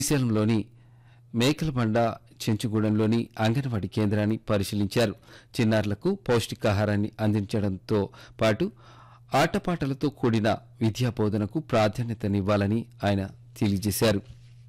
శ్రీశైలంలోని మేకలబండ చెంచుగూడెంలోని అంగన్వాడీ కేంద్రాన్ని పరిశీలించారు చిన్నారులకు పౌష్టికాహారాన్ని అందించడంతో పాటు ఆటపాటలతో కూడిన విద్యా బోధనకు ప్రాధాన్యతనివ్వాలని ఆయన తెలియజేశారు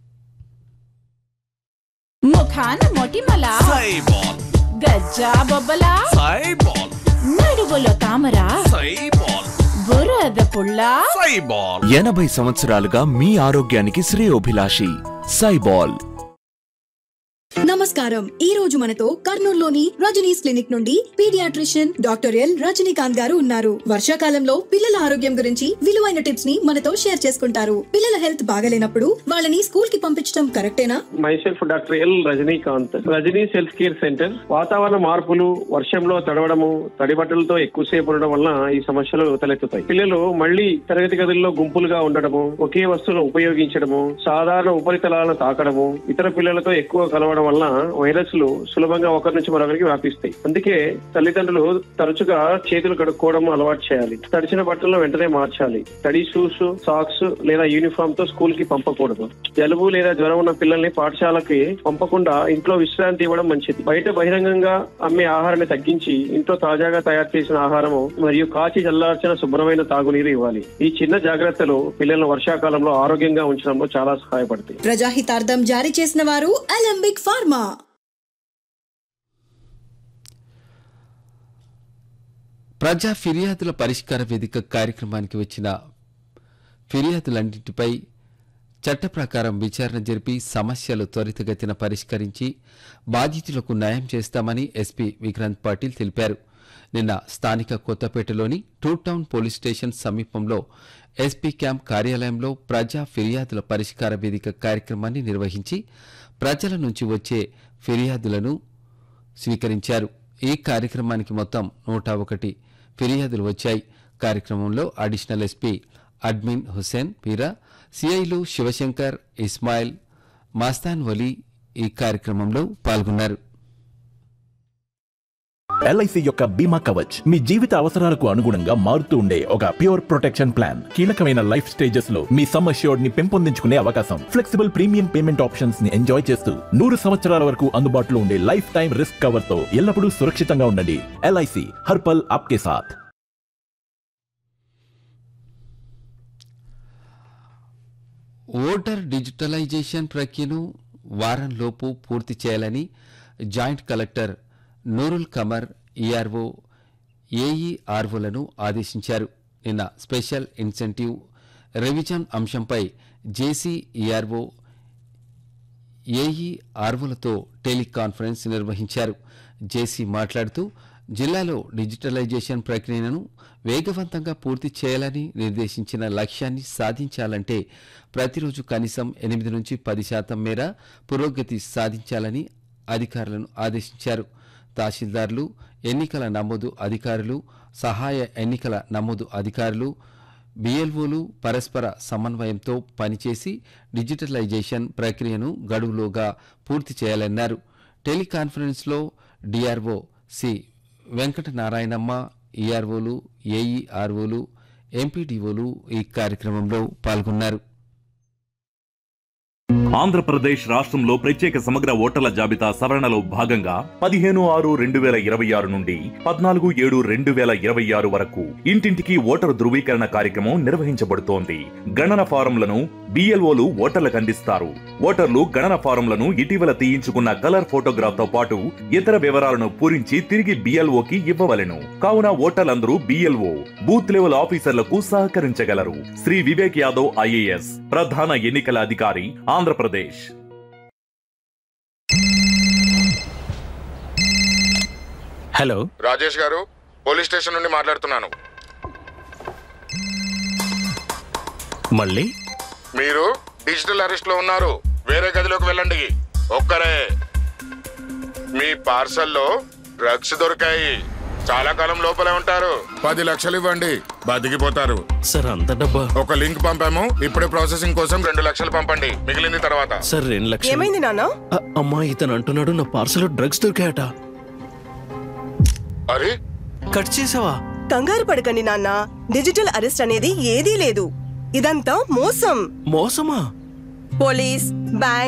ముఖాన మొటిమల సైబాల్ గజ్జా బొబ్బల సైబాల్ నడువులో తామర సైబాల్ బురద పుల్ల సైబాల్ ఎనభై సంవత్సరాలుగా మీ ఆరోగ్యానికి శ్రేయోభిలాషి సైబాల్ నమస్కారం ఈ రోజు మనతో కర్నూలులోని రజనీస్ క్లినిక్ నుండి paediatrician doctor L Rajinikanth garu ఉన్నారు వర్షాకాలంలో పిల్లల ఆరోగ్యం గురించి విలువైన టిప్స్ ని మనతో షేర్ చేసుకుంటారు పిల్లల హెల్త్ బాగలేనప్పుడు వాళ్ళని స్కూల్ కి పంపించడం కరెక్టేనా myself doctor L Rajinikanth Rajini self care centre వాతావరణ మార్పులు వర్షంలో తడవడము తడి బట్టలతో ఎక్కువసేపు ఉండడం వలన ఈ సమస్యలు తలెత్తుతాయి పిల్లలు మళ్ళీ తరగతి గదుల్లో గుంపులుగా ఉండడము ఒకే వస్తువును ఉపయోగించడము సాధారణ ఉపరితలాలను తాకడము ఇతర పిల్లలతో ఎక్కువ కలవడం వలన వైరస్లు సులభంగా ఒకరి నుంచి మరొకరికి వ్యాపిస్తాయి అందుకే తల్లిదండ్రులు తరచుగా చేతులు కడుక్కోవడం అలవాటు చేయాలి తడిచిన బట్టలను వెంటనే మార్చాలి తడి షూస్ సాక్స్ లేదా యూనిఫామ్ తో స్కూల్ కి పంపకూడదు జలుబు లేదా జ్వరం ఉన్న పిల్లల్ని పాఠశాలకి పంపకుండా ఇంట్లో విశ్రాంతి ఇవ్వడం మంచిది బయట బహిరంగంగా అమ్మే ఆహారాన్ని తగ్గించి ఇంట్లో తాజాగా తయారు చేసిన ఆహారము మరియు కాచి చల్లార్చిన శుభ్రమైన తాగునీరు ఇవ్వాలి ఈ చిన్న జాగ్రత్తలు పిల్లలను వర్షాకాలంలో ఆరోగ్యంగా ఉంచడంలో చాలా సహాయపడతాయి ప్రజాహితార్థం జారీ చేసిన వారు అలంబిక్ ఫార్మా ప్రజా ఫిర్యాదుల పరిష్కార వేదిక కార్యక్రమానికి వచ్చిన ఫిర్యాదులన్నింటిపై చట్ట ప్రకారం విచారణ జరిపి సమస్యలు త్వరితగతిన పరిష్కరించి బాధితులకు న్యాయం చేస్తామని ఎస్పీ విక్రాంత్ పాటిల్ తెలిపారు నిన్న స్థానిక కొత్తపేటలోని టూ టౌన్ పోలీస్ స్టేషన్ సమీపంలో ఎస్పీ క్యాంప్ కార్యాలయంలో ప్రజా ఫిర్యాదుల పరిష్కార వేదిక కార్యక్రమాన్ని నిర్వహించి ప్రజల నుంచి వచ్చే ఫిర్యాదులను స్వీకరించారు ఈ కార్యక్రమానికి మొత్తం నూట ఒకటి ఫిర్యాదులు వచ్చాయి కార్యక్రమంలో additional SP admin Hussain Peera సిఐలు శివశంకర్ ఇస్మాయిల్ మస్తాన్ వలీ ఈ కార్యక్రమంలో పాల్గొన్నారు ఎల్ఐసి యొక్క బీమా కవచ్ మీ జీవిత అవసరాలకు అనుగుణంగా మారుతూ ఉండే ఒక ప్యూర్ ప్రొటెక్షన్ ప్లాన్ కీలకమైన లైఫ్ స్టేజెస్ లో మీ సమ్ అష్యూర్డ్ ని పెంపొందించుకునే అవకాశం ఫ్లెక్సిబుల్ ప్రీమియం పేమెంట్ ఆప్షన్స్ ని ఎంజాయ్ చేస్తూ నూరు సంవత్సరాల వరకు అందుబాటులో ఉండే లైఫ్ టైం రిస్క్ కవర్ తో ఎల్లప్పుడూ సురక్షితంగా ఉండండి ఎల్ఐసి హర్పల్ ఆప్కే సాథ్ ఓటర్ డిజిటలైజేషన్ ప్రక్రియను వారంలోపు పూర్తి చేయాలని joint collector Noorul Qamar ERO ఏఈఆర్ఓలను ఆదేశించారు నిన్న స్పెషల్ ఇన్సెంటివ్ రివిజన్ అంశంపై జేసీ ఈఆర్ఓ ఏఈఆర్ఓలతో టెలికాన్ఫరెన్స్ నిర్వహించారు జేసీ మాట్లాడుతూ జిల్లాలో డిజిటలైజేషన్ ప్రక్రియను వేగవంతంగా పూర్తి చేయాలని నిర్దేశించిన లక్ష్యాన్ని సాధించాలంటే ప్రతిరోజు కనీసం ఎనిమిది నుంచి పది శాతం మేర పురోగతి సాధించాలని అధికారులను ఆదేశించారు తహసీల్దార్లు ఎన్నికల నమోదు అధికారులు సహాయ ఎన్నికల నమోదు అధికారులు బిఎల్ఓలు పరస్పర సమన్వయంతో పనిచేసి డిజిటలైజేషన్ ప్రక్రియను గడువులోగా పూర్తి చేయాలన్నారు టెలికాన్ఫరెన్స్లో డిఆర్ఓ సి వెంకట నారాయణమ్మ ఈఆర్ఓలు ఏఈఆర్ఓలు ఎంపీడీఓలు ఈ కార్యక్రమంలో పాల్గొన్నారు ఆంధ్రప్రదేశ్ రాష్ట్రంలో ప్రత్యేక సమగ్ర ఓటర్ల జాబితా సవరణలో భాగంగా పదిహేను ఆరు రెండు వేల ఇరవై ఆరు నుండి పద్నాలుగు ఏడు రెండు వేల ఇరవై ఆరు వరకు ఇంటింటికి ఓటరు ధృవీకరణ కార్యక్రమం నిర్వహించబడుతోంది గణన ఫారంలను బిఎల్ఓలు ఓటర్లకు అందిస్తారు ఓటర్లు గణన ఫారంలను ఇటీవల తీయించుకున్న కలర్ ఫోటోగ్రాఫ్ తో పాటు ఇతర వివరాలను పూరించి తిరిగి బిఎల్ఓకి ఇవ్వవలెను కావున ఓటర్లందరూ బిఎల్ఓ బూత్ లెవెల్ ఆఫీసర్లకు సహకరించగలరు శ్రీ వివేక్ యాదవ్ ఐఏఎస్ ప్రధాన ఎన్నికల అధికారి ఆంధ్రప్రదేశ్ హలో రాజేష్ గారు పోలీస్ స్టేషన్ నుండి మాట్లాడుతున్నాను మళ్ళీ మీరు డిజిటల్ అరెస్ట్ లో ఉన్నారు వేరే గదిలోకి వెళ్ళండి ఒక్కరే మీ పార్సల్లో డ్రగ్స్ దొరికాయి చాలా కాలం లోపలే ఉంటారు పది లక్షలు ఇవ్వండి బతికిపోతారు సార్ అంత డబ్బా ఒక లింక్ పంపాము ఇప్పుడే ప్రాసెసింగ్ కోసం రెండు లక్షలు పంపండి మిగిలింది తర్వాత సార్ రెండు లక్షలు ఏమైంది నాన్న అ- అమ్మా ఇతను అంటున్నాడు నా పార్సల్ డ్రగ్స్ దొరికాయట అరే కట్ చేసావా కంగారు పడకండి నాన్న డిజిటల్ అరెస్ట్ అనేది ఏదీ లేదు ఇదంతా మోసం మోసమా పోలీస్ బ్యాంక్